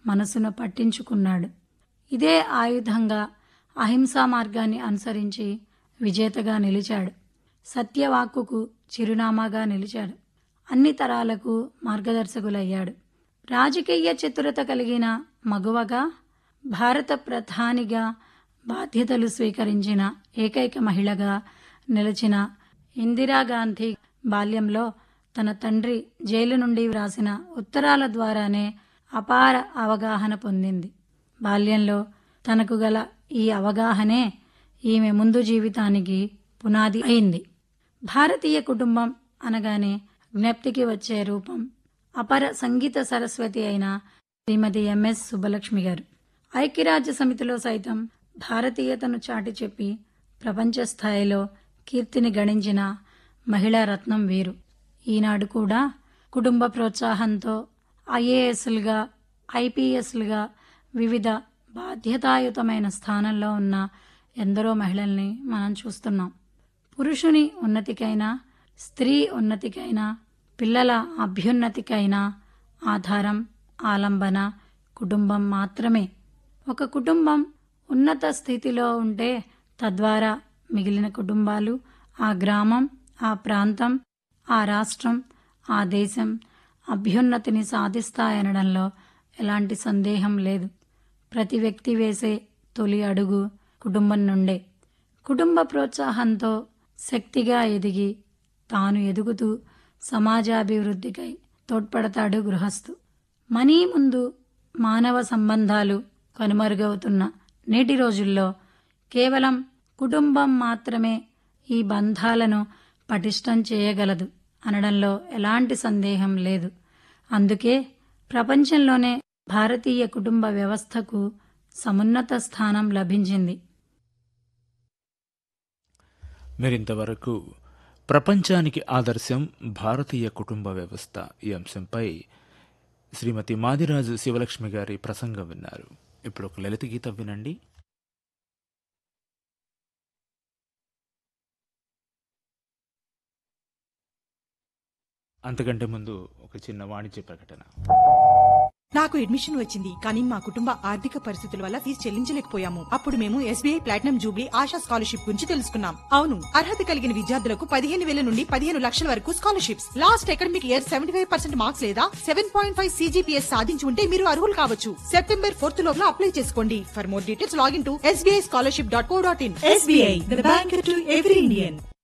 మనసును పట్టించుకున్నాడు ఇదే ఆయుధంగా అహింసా మార్గాన్ని అనుసరించి విజేతగా నిలిచాడు సత్యవాక్కుకు చిరునామాగా నిలిచాడు అన్ని తరాలకు మార్గదర్శకులయ్యాడు రాజకీయ చతురత కలిగిన మగువగా భారత ప్రధానిగా బాధ్యతలు స్వీకరించిన ఏకైక మహిళగా నిలిచిన ఇందిరాగాంధీ బాల్యంలో తన తండ్రి జైలు నుండి వ్రాసిన ఉత్తరాల ద్వారానే అపార అవగాహన పొందింది బాల్యంలో తనకు గల ఈ అవగాహనే ఈమె ముందు జీవితానికి పునాది అయింది భారతీయ కుటుంబం అనగానే జ్ఞప్తికి వచ్చే రూపం అపర సంగీత సరస్వతి అయిన శ్రీమతి ఎంఎస్ సుబ్బలక్ష్మి గారు ఐక్యరాజ్య సమితిలో సైతం భారతీయతను చాటి చెప్పి ప్రపంచ స్థాయిలో కీర్తిని గణించిన మహిళా రత్నం వీరు ఈనాడు కూడా కుటుంబ ప్రోత్సాహంతో ఐఏఎస్లుగా ఐపీఎస్లుగా వివిధ బాధ్యతాయుతమైన స్థానంలో ఉన్న ఎందరో మహిళల్ని మనం చూస్తున్నాం పురుషుని ఉన్నతికైనా స్త్రీ ఉన్నతికైనా పిల్లల అభ్యున్నతికైనా ఆధారం ఆలంబన కుటుంబం మాత్రమే ఒక కుటుంబం ఉన్నత స్థితిలో ఉంటే తద్వారా మిగిలిన కుటుంబాలు ఆ గ్రామం ఆ ప్రాంతం ఆ రాష్ట్రం ఆ దేశం అభ్యున్నతిని సాధిస్తాయనడంలో ఎలాంటి సందేహం లేదు ప్రతి వ్యక్తి వేసే తొలి అడుగు కుటుంబం నుండే కుటుంబ ప్రోత్సాహంతో శక్తిగా ఎదిగి తాను ఎదుగుతూ సమాజాభివృద్ధికై తోడ్పడతాడు గృహస్థు మనీ ముందు మానవ సంబంధాలు కనుమరుగవుతున్న నేటి రోజుల్లో కేవలం కుటుంబం మాత్రమే ఈ బంధాలను పటిష్టం చేయగలదు అనడంలో ఎలాంటి సందేహం లేదు అందుకే ప్రపంచంలోనే భారతీయ కుటుంబ వ్యవస్థకు సమున్నత స్థానం లభించింది మీరింతవరకు ప్రపంచానికి ఆదర్శం భారతీయ కుటుంబ వ్యవస్థ ఈ అంశంపై శ్రీమతి మాదిరాజు శివలక్ష్మి గారి ప్రసంగం విన్నారు ఇప్పుడు ఒక లలిత గీతం వినండి అంతకంటే ముందు ఒక చిన్న వాణిజ్య ప్రకటన నాకు అడ్మిషన్ వచ్చింది కానీ మా కుటుంబ ఆర్థిక పరిస్థితుల వల్ల ఫీజు చెల్లించలేకపోయాము అప్పుడు మేము SBI platinum jubilee Asha scholarship గురించి తెలుసుకున్నాం అవును అర్హత కలిగిన విద్యార్థులకు పదిహేను వేల నుండి పదిహేను లక్షల వరకు scholarships last academic year seventy five percent marks లేదా సెవెన్ పాయింట్ ఫైవ్ సీజీపీఎస్ సాధించి ఉంటే మీరు అర్హులు కావచ్చు సెప్టెంబర్ ఫోర్త్ లోపల అప్లై చేసుకోండి for more details login to SBI scholarship dot co dot in SBI the bank to every Indian